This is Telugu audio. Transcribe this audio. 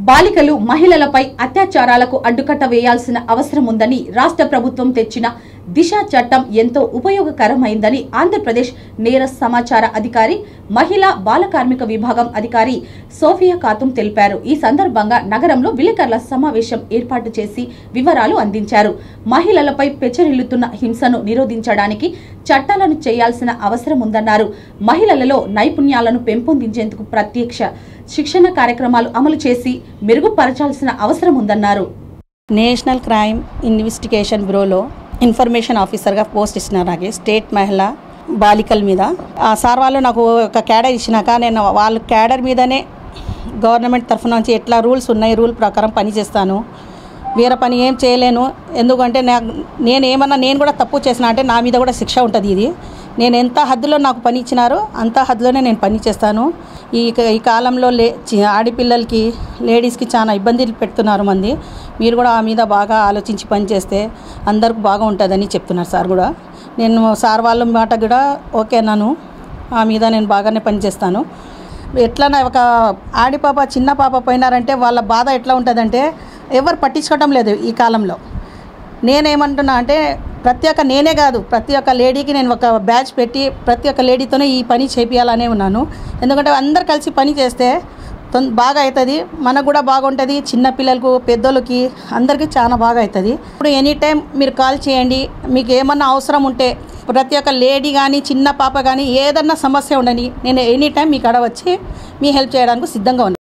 బాలికలు మహిళలపై అత్యాచారాలకు అడ్డుకట్ట వేయాల్సిన అవసరం ఉందని రాష్ట్ర ప్రభుత్వం తెచ్చిన దిశ చట్టం ఎంతో ఉపయోగకరమైందని ఆంధ్రప్రదేశ్ నేర సమాచార అధికారి మహిళా బాల కార్మిక విభాగం అధికారి సోఫియా ఖాతుం తెలిపారు ఈ సందర్భంగా నగరంలో విలేకరుల సమావేశం ఏర్పాటు చేసి వివరాలు అందించారు మహిళలపై పెచ్చరిల్లుతున్న హింసను నిరోధించడానికి చట్టాలను చేయాల్సిన అవసరం ఉందన్నారు మహిళలలో నైపుణ్యాలను పెంపొందించేందుకు ప్రత్యక్ష శిక్షణ కార్యక్రమాలు అమలు చేసి మెరుగుపరచాల్సిన అవసరం ఉందన్నారు నేషనల్ క్రైమ్ ఇన్వెస్టిగేషన్ బ్యూరోలో ఇన్ఫర్మేషన్ ఆఫీసర్గా పోస్ట్ ఇచ్చినారు నాకు స్టేట్ మహిళ బాలికల మీద ఆ సార్ వాళ్ళు నాకు ఒక క్యాడర్ ఇచ్చినాక నేను వాళ్ళ క్యాడర్ మీదనే గవర్నమెంట్ తరఫున నుంచి ఎట్లా రూల్స్ ఉన్నాయి రూల్ ప్రకారం పని చేస్తాను వేరే పని ఏం చేయలేను ఎందుకంటే నాకు నేను ఏమన్నా నేను కూడా తప్పు చేసిన అంటే నా మీద కూడా శిక్ష ఉంటుంది ఇది నేను ఎంత హద్దులో నాకు పని ఇచ్చినారో అంత హద్దులోనే నేను పని చేస్తాను ఈ ఈ కాలంలో లే చి- ఆడపిల్లలకి లేడీస్కి చాలా ఇబ్బందులు పెడుతున్నారు మంది మీరు కూడా ఆ మీద బాగా ఆలోచించి పని చేస్తే అందరికి బాగా ఉంటుందని చెప్తున్నారు సార్ కూడా నేను సార్ వాళ్ళ మాట కూడా ఓకే అన్నాను ఆ మీద నేను బాగానే పని చేస్తాను ఎట్లా ఒక ఆడి పాప చిన్న పాప పోయినారంటే వాళ్ళ బాధ ఎట్లా ఉంటుందంటే ఎవరు పట్టించుకోవటం లేదు ఈ కాలంలో నేనేమంటున్నా అంటే ప్రతి ఒక్క నేనే కాదు ప్రతి ఒక్క లేడీకి నేను ఒక బ్యాచ్ పెట్టి ప్రతి ఒక్క లేడీతోనే ఈ పని చేపియాలనే ఉన్నాను ఎందుకంటే అందరు కలిసి పని చేస్తే తొం- బాగా అవుతుంది మనకు కూడా బాగుంటుంది చిన్న పిల్లలకు పెద్దోళ్ళకి అందరికీ చాలా బాగా అవుతుంది ఇప్పుడు ఎనీ టైం మీరు కాల్ చేయండి మీకు ఏమన్నా అవసరం ఉంటే ప్రతి ఒక్క లేడీ కానీ చిన్న పాప కానీ ఏదన్నా సమస్య ఉండని నేను ఎనీ టైం మీ కాడ వచ్చి మీ హెల్ప్ చేయడానికి సిద్ధంగా ఉన్నాను